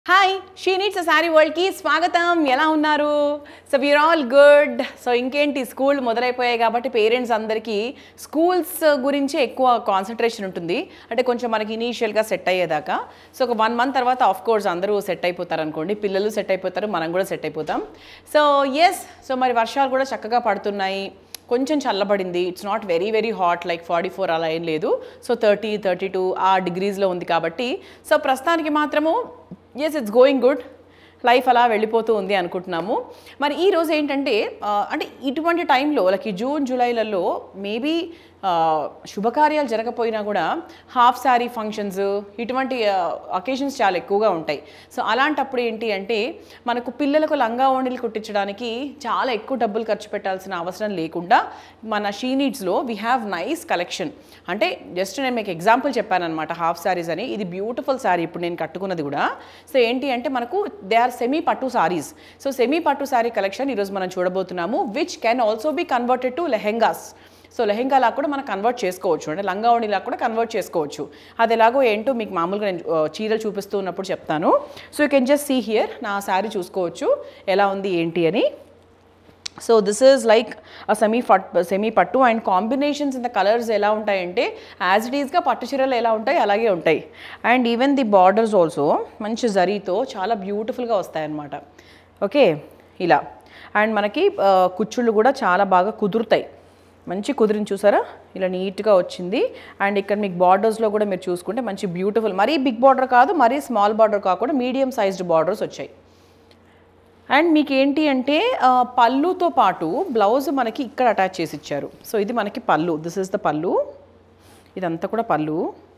hi she needs a saree వరల్డ్కి స్వాగతం ఎలా ఉన్నారు so we are all good so ఇంకేంటి స్కూల్ మొదలైపోయాయి కాబట్టి పేరెంట్స్ అందరికీ స్కూల్స్ గురించి ఎక్కువ కాన్సన్ట్రేషన్ ఉంటుంది అంటే కొంచెం మనకి ఇనీషియల్గా సెట్ అయ్యేదాకా సో ఒక వన్ మంత్ తర్వాత ఆఫ్ కోర్స్ అందరూ సెట్ అయిపోతారు అనుకోండి పిల్లలు సెట్ అయిపోతారు మనం కూడా సెట్ అయిపోతాం సో ఎస్ సో మరి వర్షాలు కూడా చక్కగా పడుతున్నాయి కొంచెం చల్లబడింది it's not very very hot like forty four అలా ఏం లేదు సో థర్టీ థర్టీ టూ ఆ డిగ్రీస్లో ఉంది కాబట్టి సో ప్రస్తుతానికి మాత్రము yes it's going good life అలా వెళ్ళిపోతూ ఉంది అనుకుంటున్నాము మరి ఈ రోజు ఏంటంటే ఆ, అంటే ఇటువంటి టైంలో లైక్ ఈ జూన్ జూలైలలో మేబీ శుభకార్యాలు జరగకపోయినా కూడా హాఫ్ శారీ ఫంక్షన్స్ ఇటువంటి అకేషన్స్ చాలా ఎక్కువగా ఉంటాయి సో అలాంటప్పుడు ఏంటి అంటే మనకు పిల్లలకు లంగా ఓణీలు కుట్టించడానికి చాలా ఎక్కువ డబ్బులు ఖర్చు పెట్టాల్సిన అవసరం లేకుండా మన షీ నీడ్స్లో వీ హ్యావ్ నైస్ కలెక్షన్ అంటే జస్ట్ నేను మీకు ఎగ్జాంపుల్ చెప్పాను అనమాట హాఫ్ శారీస్ అని ఇది బ్యూటిఫుల్ శారీ ఇప్పుడు నేను కట్టుకున్నది కూడా సో ఏంటి అంటే మనకు దే ఆర్ సెమీ పట్టు సారీస్ సో సెమీ పట్టు శారీ కలెక్షన్ ఈరోజు మనం చూడబోతున్నాము which can also be converted to lehengas so లెహెంగాలా కూడా మనం కన్వర్ట్ చేసుకోవచ్చు అంటే లంగా ఓణిలా కూడా కన్వర్ట్ చేసుకోవచ్చు అది ఎలాగో ఏంటో మీకు మామూలుగా నేను ఆ, చీరలు చూపిస్తూ ఉన్నప్పుడు చెప్తాను so you can just see here నా శారీ చూసుకోవచ్చు ఎలా ఉంది ఏంటి అని so this is like a semi ఫట్ సెమీ పట్టు and combinations in the colours ఎలా ఉంటాయంటే యాజ్ ఇట్ ఈస్గా పట్టు చీరలు ఎలా ఉంటాయి అలాగే ఉంటాయి and even the borders also మంచి జరీతో చాలా బ్యూటిఫుల్గా వస్తాయన్నమాట ఓకే ఇలా అండ్ మనకి ఆ, కుచ్చుళ్ళు కూడా చాలా బాగా కుదురుతాయి మంచి కుదిరిని చూసారా ఇలా నీట్గా వచ్చింది అండ్ ఇక్కడ మీకు బార్డర్స్లో కూడా మీరు చూసుకుంటే మంచి బ్యూటిఫుల్ మరీ బిగ్ బార్డర్ కాదు మరీ స్మాల్ బార్డర్ కాకుండా మీడియం సైజ్డ్ బార్డర్స్ వచ్చాయి అండ్ మీకు ఏంటి అంటే ఆ, పళ్ళుతో పాటు బ్లౌజ్ మనకి ఇక్కడ అటాచ్ చేసి ఇచ్చారు సో ఇది మనకి పళ్ళు దిస్ ఇస్ ద పళ్ళు ఇదంతా కూడా పళ్ళు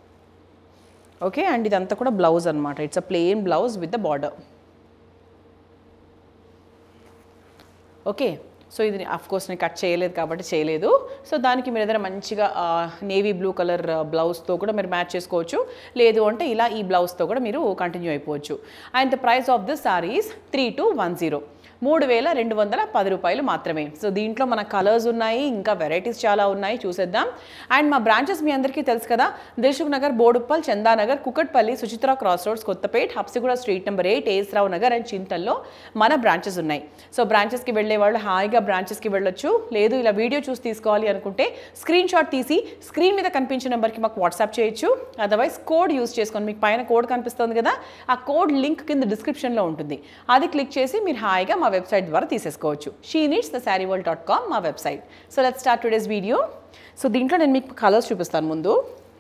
ఓకే అండ్ ఇదంతా కూడా బ్లౌజ్ అనమాట it's a plain blouse with the border okay so ఇది అఫ్ కోర్స్ నేను కట్ చేయలేదు కాబట్టి చేయలేదు సో దానికి మీరు ఏదైనా మంచిగా నేవీ బ్లూ కలర్ బ్లౌజ్తో కూడా మీరు మ్యాచ్ చేసుకోవచ్చు లేదు అంటే ఇలా ఈ బ్లౌజ్తో కూడా మీరు కంటిన్యూ అయిపోవచ్చు and the price of this sarees three two one zero మూడు వేల రెండు వందల పది రూపాయలు మాత్రమే సో దీంట్లో మన కలర్స్ ఉన్నాయి ఇంకా వెరైటీస్ చాలా ఉన్నాయి చూసేద్దాం అండ్ మా బ్రాంచెస్ మీ అందరికీ తెలుసు కదా Dilsukhnagar Boduppal Chandanagar Kukatpally Suchitra cross roads Kothapet Habsiguda street number eight A S Rao Nagar and చింతల్లో మన బ్రాంచెస్ ఉన్నాయి సో బ్రాంచెస్కి వెళ్ళే వాళ్ళు హాయిగా బ్రాంచెస్కి వెళ్ళొచ్చు లేదు ఇలా వీడియో చూసి తీసుకోవాలి అనుకుంటే స్క్రీన్ షాట్ తీసి స్క్రీన్ మీద కనిపించే నెంబర్కి మాకు వాట్సాప్ చేయొచ్చు అదర్వైజ్ కోడ్ యూస్ చేసుకొని మీకు పైన కోడ్ కనిపిస్తుంది కదా ఆ కోడ్ లింక్ కింద డిస్క్రిప్షన్లో ఉంటుంది అది క్లిక్ చేసి మీరు హాయిగా మా వెబ్సైట్ ద్వారా తీసేసుకోవచ్చు she needs the saree world dot com మా website so let start today's video so దీంట్లో నేను మీకు కలర్స్ చూపిస్తాను ముందు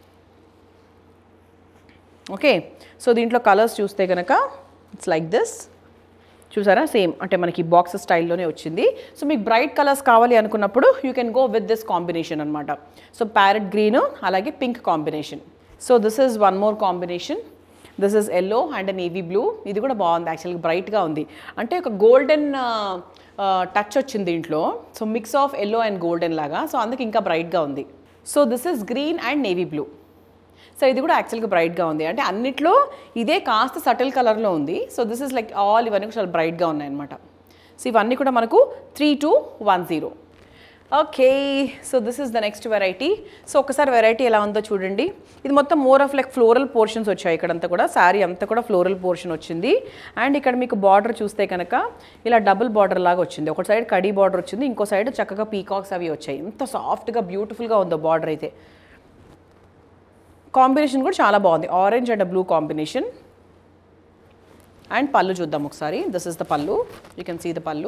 ఓకే సో దీంట్లో కలర్స్ చూస్తే కనుక ఇట్స్ లైక్ దిస్ చూసారా సేమ్ అంటే మనకి బాక్స్ స్టైల్లోనే వచ్చింది సో మీకు బ్రైట్ కలర్స్ కావాలి అనుకున్నప్పుడు you can go with this combination అనమాట సో ప్యారెట్ గ్రీన్ అలాగే pink combination so this is one more combination this is yellow and navy blue ఇది కూడా బాగుంది యాక్చువల్గా బ్రైట్గా ఉంది అంటే ఒక గోల్డెన్ టచ్ వచ్చింది దీంట్లో so mix of yellow and golden లాగా సో అందుకే ఇంకా బ్రైట్గా ఉంది so this is green and navy blue so ఇది కూడా యాక్చువల్గా బ్రైట్గా ఉంది అంటే అన్నిట్లో ఇదే కాస్త సటిల్ కలర్లో ఉంది so this is like all ఇవన్నీ కూడా చాలా బ్రైట్గా ఉన్నాయన్నమాట సో ఇవన్నీ కూడా మనకు three two one zero okay so this is the next variety so ఒకసారి వెరైటీ ఎలా ఉందో చూడండి ఇది మొత్తం more of like floral portions వచ్చాయి ఇక్కడంతా కూడా శారీ అంతా కూడా ఫ్లోరల్ పోర్షన్ వచ్చింది అండ్ ఇక్కడ మీకు బార్డర్ చూస్తే కనుక ఇలా డబుల్ బార్డర్ లాగా వచ్చింది ఒక సైడ్ కడీ బార్డర్ వచ్చింది ఇంకో సైడ్ చక్కగా పీకాక్స్ అవి వచ్చాయి ఎంత సాఫ్ట్గా బ్యూటిఫుల్గా ఉందో బార్డర్ అయితే కాంబినేషన్ కూడా చాలా బాగుంది orange and blue combination and pallu చూద్దాం ఒకసారి this is the pallu you can see the pallu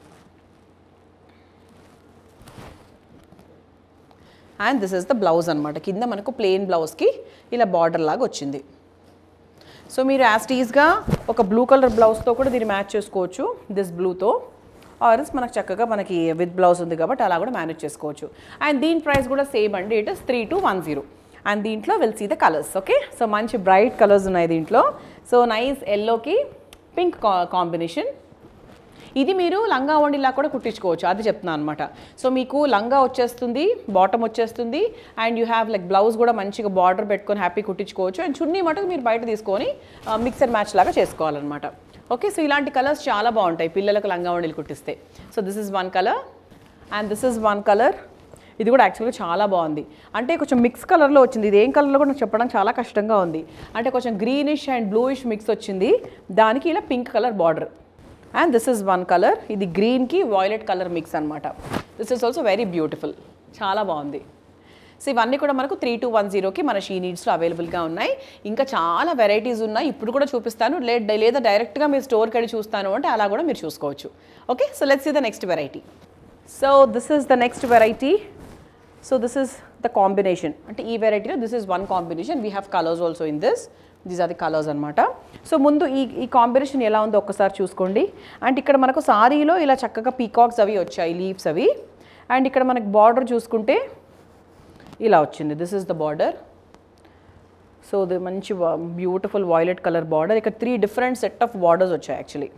and this is the blouse అనమాట కింద మనకు ప్లెయిన్ బ్లౌజ్కి ఇలా బార్డర్ లాగా వచ్చింది సో మీరు యాస్టీస్గా ఒక బ్లూ కలర్ బ్లౌజ్తో కూడా దీన్ని మ్యాచ్ చేసుకోవచ్చు దిస్ బ్లూతో ఆర్ఎస్ మనకు చక్కగా మనకి విత్ బ్లౌజ్ ఉంది కాబట్టి అలా కూడా మేనేజ్ చేసుకోవచ్చు అండ్ దీని ప్రైస్ కూడా సేమ్ అండి it is three two one zero and దీంట్లో will see the colours okay so మంచి బ్రైట్ కలర్స్ ఉన్నాయి దీంట్లో సో నైస్ ఎల్లోకి పింక్ కాంబినేషన్ ఇది మీరు లంగా వండిలా కూడా కుట్టించుకోవచ్చు అది చెప్తున్నాను అనమాట సో మీకు లంగా వచ్చేస్తుంది బాటమ్ వచ్చేస్తుంది and you have like blouse కూడా మంచిగా బార్డర్ పెట్టుకొని హ్యాపీ కుట్టించుకోవచ్చు అండ్ చున్నీ మటుకు మీరు బయట తీసుకొని మిక్సర్ మ్యాచ్ లాగా చేసుకోవాలన్నమాట ఓకే సో ఇలాంటి కలర్స్ చాలా బాగుంటాయి పిల్లలకు లంగా వండిలు కుట్టిస్తే so this is one colour and this is one colour ఇది కూడా యాక్చువల్గా చాలా బాగుంది అంటే కొంచెం మిక్స్ కలర్లో వచ్చింది ఇది ఏం కలర్లో కూడా నాకు చెప్పడానికి చాలా కష్టంగా ఉంది అంటే కొంచెం గ్రీనిష్ అండ్ బ్లూయిష్ మిక్స్ వచ్చింది దానికి ఇలా pink colour border and this is one colour ఇది గ్రీన్కి వాయిలెట్ కలర్ మిక్స్ అనమాట this is also very beautiful చాలా బాగుంది సో ఇవన్నీ కూడా మనకు త్రీ టూ వన్ జీరోకి మన షీ నీడ్స్లో అవైలబుల్గా ఉన్నాయి ఇంకా చాలా వెరైటీస్ ఉన్నాయి ఇప్పుడు కూడా చూపిస్తాను లే- లేదా డైరెక్ట్గా మీరు స్టోర్కి వెళ్ళి చూస్తాను అంటే అలా కూడా మీరు చూసుకోవచ్చు okay so let's see the next variety so this is the next variety so this is the combination అంటే ఈ వెరైటీలో this is one combination we have colours also in this these are the colours అనమాట so ముందు ఈ ఈ combination ఎలా ఉందో ఒక్కసారి చూసుకోండి అండ్ ఇక్కడ మనకు సారీలో ఇలా చక్కగా పీకాక్స్ అవి వచ్చాయి లీవ్స్ అవి అండ్ ఇక్కడ మనకి బార్డర్ చూసుకుంటే ఇలా వచ్చింది this is the border so ఇది మంచి బ్యూటిఫుల్ వాయిలెట్ కలర్ బార్డర్ ఇక్కడ three different set of borders వచ్చాయి actually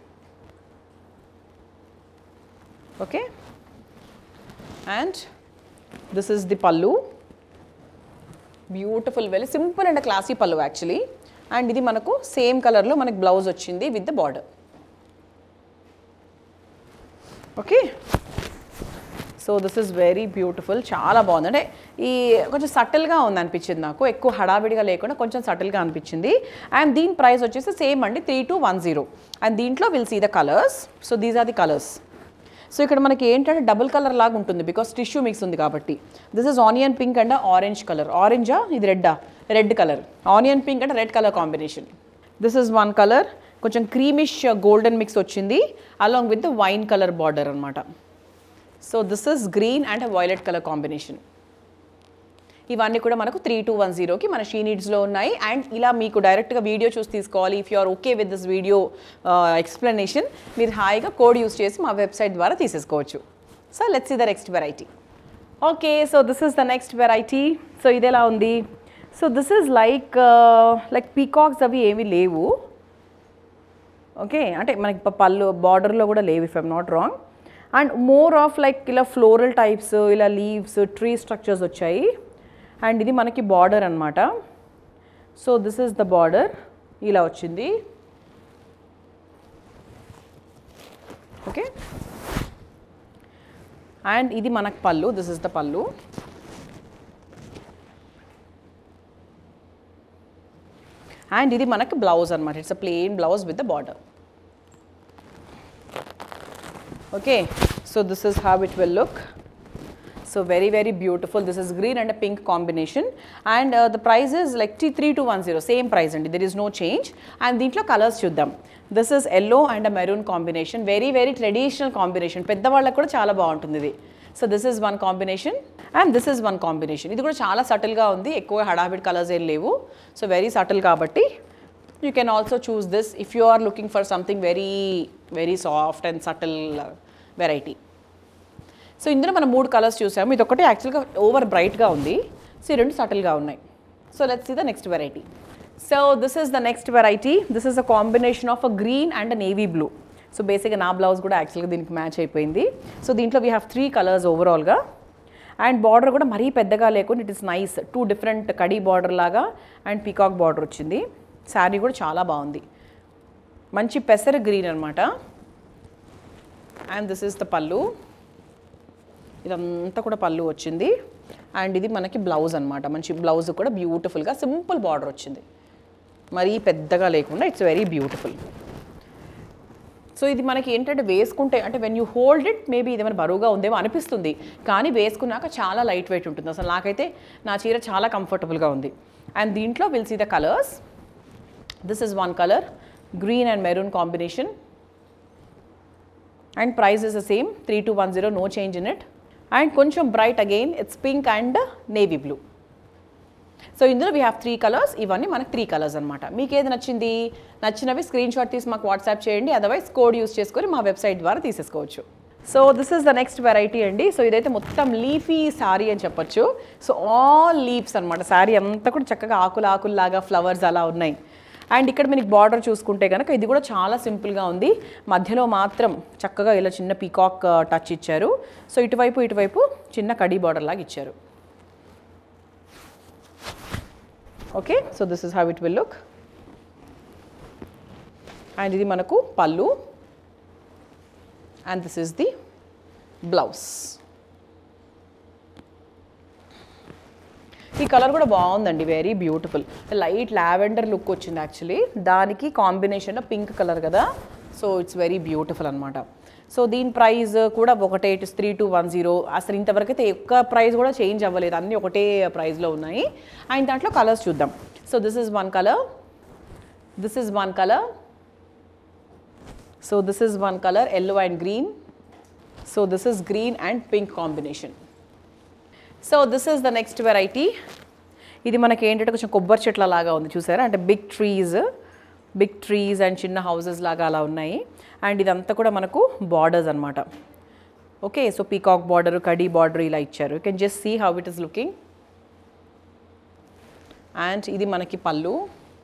okay and this is the pallu beautiful very simple and classy pallu actually and ఇది మనకు సేమ్ కలర్లో మనకి బ్లౌజ్ వచ్చింది with the border okay so this is very beautiful చాలా బాగుంది అంటే ఈ కొంచెం సటిల్గా ఉంది అనిపించింది నాకు ఎక్కువ హడావిడిగా లేకుండా కొంచెం సటిల్గా అనిపించింది అండ్ దీని ప్రైస్ వచ్చేసి సేమ్ అండి three two one zero and దీంట్లో will see the colours so these are the colours so ఇక్కడ మనకి ఏంటంటే డబుల్ కలర్ లాగా ఉంటుంది బికాస్ టిష్యూ మిక్స్ ఉంది కాబట్టి this is onion pink and orange colour ఆరెంజా ఇది రెడ్డా red colour onion pink and red colour combination this is one colour కొంచెం క్రీమిష్ గోల్డెన్ మిక్స్ వచ్చింది along with the wine colour border అనమాట so this is green and violet colour combination ఇవన్నీ కూడా మనకు three two one జీరోకి మన she నీడ్స్లో ఉన్నాయి and ఇలా మీకు డైరెక్ట్గా వీడియో చూసి తీసుకోవాలి if you are okay with this video explanation మీరు హాయిగా కోడ్ యూస్ చేసి మా వెబ్సైట్ ద్వారా తీసేసుకోవచ్చు సో లెట్స్ ఈ the next variety okay so this is the next variety so ఇది ఎలా ఉంది so this is like like peacocks అవి ఏమీ లేవు ఓకే అంటే మనకి ప- పళ్ళు బార్డర్లో కూడా లేవు if I'm not wrong and more of like ఇలా ఫ్లోరల్ టైప్స్ ఇలా లీవ్స్ ట్రీ స్ట్రక్చర్స్ వచ్చాయి అండ్ ఇది మనకి బార్డర్ అనమాట so this is the border ఇలా వచ్చింది ఓకే అండ్ ఇది మనకు pallu this is the pallu and ఇది మనకి బ్లౌజ్ అనమాట it's a plain blouse with the border okay so this is how it will look so very very beautiful this is green and pink combination and the price is like టీ three two one zero same price అండి there is no change and దీంట్లో colours చూద్దాం this is yellow and maroon combination very very traditional combination పెద్దవాళ్ళకి కూడా చాలా బాగుంటుంది ఇది so this is one combination and this is one combination ఇది కూడా చాలా సటిల్గా ఉంది ఎక్కువ హడావిడ్ కలర్స్ ఏం లేవు సో వెరీ సటిల్ కాబట్టి you can also choose this if you are looking for something very very soft and subtle variety so ఇందులో మనం మూడు కలర్స్ చూసాము ఇది ఒకటి యాక్చువల్గా ఓవర్ బ్రైట్గా ఉంది సో ఈ రెండు సటిల్గా ఉన్నాయి so let's see the next variety so this is the next variety this is a combination of a green and navy blue so బేసిక్గా నా బ్లౌజ్ కూడా యాక్చువల్గా దీనికి మ్యాచ్ అయిపోయింది సో దీంట్లో వీ హ్యావ్ త్రీ కలర్స్ ఓవరాల్గా అండ్ బార్డర్ కూడా మరీ పెద్దగా లేకుండా it is nice two different కడీ బార్డర్ లాగా అండ్ పీకాక్ బార్డర్ వచ్చింది శారీ కూడా చాలా బాగుంది మంచి పెసర గ్రీన్ అనమాట అండ్ దిస్ ఇస్ ద పళ్ళు ఇదంతా కూడా పళ్ళు వచ్చింది అండ్ ఇది మనకి బ్లౌజ్ అనమాట మంచి బ్లౌజ్ కూడా బ్యూటిఫుల్గా సింపుల్ బార్డర్ వచ్చింది మరీ పెద్దగా లేకుండా ఇట్స్ వెరీ బ్యూటిఫుల్ సో ఇది మనకి ఏంటంటే వేసుకుంటే అంటే when you hold it maybe ఇది ఏమైనా బరువుగా ఉందేమో అనిపిస్తుంది కానీ వేసుకున్నాక చాలా లైట్ వెయిట్ ఉంటుంది అసలు నాకైతే నా చీర చాలా కంఫర్టబుల్గా ఉంది అండ్ దీంట్లో will see the colours this is one colour green and maroon combination and price is the same three two one zero no change in it and కొంచెం bright again it's pink and navy blue so ఇందులో we have three colours ఇవన్నీ మనకు three colours అనమాట మీకు ఏది నచ్చింది నచ్చినవి screen shot తీసి మాకు వాట్సాప్ చేయండి అదర్వైజ్ కోడ్ యూస్ చేసుకొని మా వెబ్సైట్ ద్వారా తీసేసుకోవచ్చు so this is the next variety అండి సో ఇదైతే మొత్తం లీఫీ శారీ అని చెప్పొచ్చు సో ఆల్ లీవ్స్ అనమాట శారీ అంతా కూడా చక్కగా ఆకులు ఆకుల్లాగా ఫ్లవర్స్ అలా ఉన్నాయి అండ్ ఇక్కడ మీకు బార్డర్ చూసుకుంటే కనుక ఇది కూడా చాలా సింపుల్గా ఉంది మధ్యలో మాత్రం చక్కగా ఇలా చిన్న పీకాక్ టచ్ ఇచ్చారు సో ఇటువైపు ఇటువైపు చిన్న కడీ బార్డర్ లాగా ఇచ్చారు okay so this is how it will look and ఇది మనకు పళ్ళు and this is the blouse ఈ కలర్ కూడా బాగుందండి very beautiful light lavender look వచ్చింది యాక్చువల్లీ దానికి కాంబినేషన్ పింక్ కలర్ కదా సో ఇట్స్ వెరీ బ్యూటిఫుల్ అనమాట సో దీని ప్రైస్ కూడా ఒకటే it's three two one zero అసలు ఇంతవరకు అయితే ఒక్క ప్రైస్ కూడా చేంజ్ అవ్వలేదు అన్నీ ఒకటే ప్రైస్లో ఉన్నాయి అండ్ దాంట్లో కలర్స్ చూద్దాం so this is one colour this is one colour so this is one colour yellow and green so this is green and pink combination so this is the next variety ఇది మనకి ఏంటంటే కొంచెం కొబ్బరి చెట్ల లాగా ఉంది చూసారా అంటే big trees big trees and చిన్న హౌసెస్ లాగా అలా ఉన్నాయి అండ్ ఇదంతా కూడా మనకు బార్డర్స్ అనమాట ఓకే సో పీకాక్ బార్డర్ కడీ బార్డర్ ఇలా ఇచ్చారు you can just see how it is looking and ఇది మనకి పళ్ళు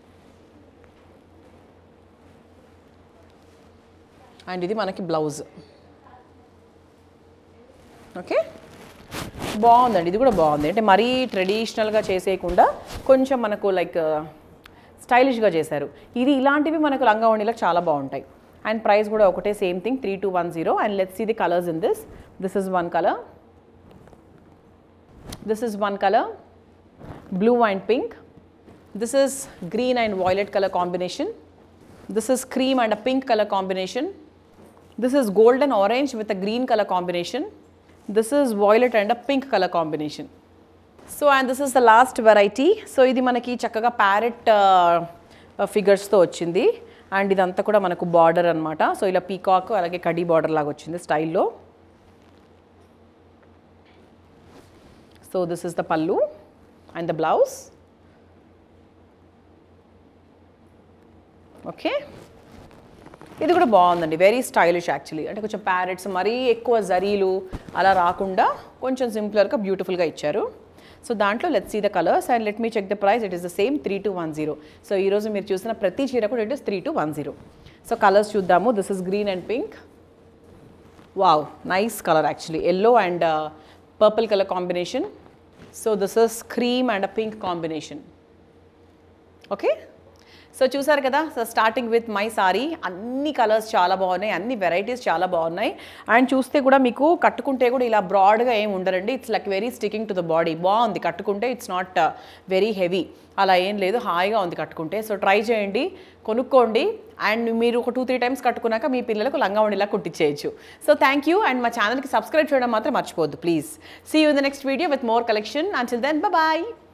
అండ్ ఇది మనకి బ్లౌజ్ ఓకే బాగుందండి ఇది కూడా బాగుంది అంటే మరీ ట్రెడిషనల్గా చేసేయకుండా కొంచెం మనకు లైక్ స్టైలిష్గా చేశారు ఇది ఇలాంటివి మనకు లంగా ఓణీలకు చాలా బాగుంటాయి అండ్ ప్రైస్ కూడా ఒకటే same thing three two one zero and let's see the colours in this this is one colour this is one colour blue and pink this is green and violet colour combination this is cream and uh pink colour combination this is golden orange with uh green colour combination this is violet and uh pink colour combination so and this is the last variety so ఇది మనకి చక్కగా parrot ఫిగర్స్తో వచ్చింది and ఇదంతా కూడా మనకు border అనమాట so ఇలా peacock అలాగే కడీ బార్డర్ లాగా వచ్చింది స్టైల్లో so this is the pallu and the blouse okay ఇది కూడా బాగుందండి వెరీ స్టైలిష్ యాక్చువల్లీ అంటే కొంచెం ప్యారెట్స్ మరీ ఎక్కువ జరీలు అలా రాకుండా కొంచెం సింపుల్గా బ్యూటిఫుల్గా ఇచ్చారు సో దాంట్లో let see the colours and let me check the price it is the same three two one zero so ఈరోజు మీరు చూసిన ప్రతి చీర కూడా it is three two one zero so colours చూద్దాము this is green and pink wow nice colour actually yellow and purple colour combination so this is cream and uh pink combination okay so చూసారు కదా so starting with my sorry అన్ని colours చాలా బాగున్నాయి అన్ని varieties చాలా బాగున్నాయి and చూస్తే కూడా మీకు కట్టుకుంటే కూడా ఇలా బ్రాడ్గా ఏం ఉండరండి it's like very sticking to the body బాగుంది కట్టుకుంటే ఇట్స్ నాట్ వెరీ హెవీ అలా ఏం లేదు హాయిగా ఉంది కట్టుకుంటే సో ట్రై చేయండి కొనుక్కోండి అండ్ మీరు ఒక టూ త్రీ టైమ్స్ కట్టుకున్నాక మీ పిల్లలకు లంగా ఉండిలా కుట్టించేయచ్చు సో థ్యాంక్ యూ అండ్ మా ఛానల్కి సబ్స్క్రైబ్ చేయడం మాత్రం మర్చిపోవద్దు please see you in the next video with more collection until then bye